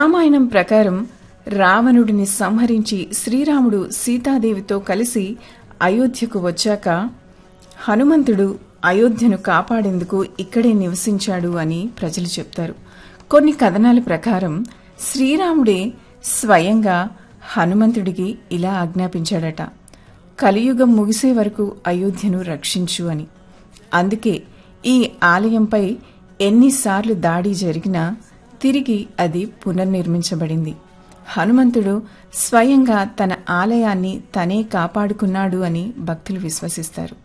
రామాయణం ప్రకారం రావణుడిని సంహరించి శ్రీరాముడు సీతాదేవితో కలిసి అయోధ్యకు వచ్చాక హనుమంతుడు అయోధ్యను కాపాడేందుకు ఇక్కడే నివసించాడు అని ప్రజలు చెప్తారు కొన్ని కథనాల ప్రకారం శ్రీరాముడే స్వయంగా హనుమంతుడికి ఇలా ఆజ్ఞాపించాడట కలియుగం ముగిసే వరకు అయోధ్యను రక్షించు అని అందుకే ఈ ఆలయంపై ఎన్నిసార్లు దాడి జరిగినా తిరిగి అది పునర్నిర్మించబడింది హనుమంతుడు స్వయంగా తన ఆలయాన్ని తనే కాపాడుకున్నాడు అని భక్తులు విశ్వసిస్తారు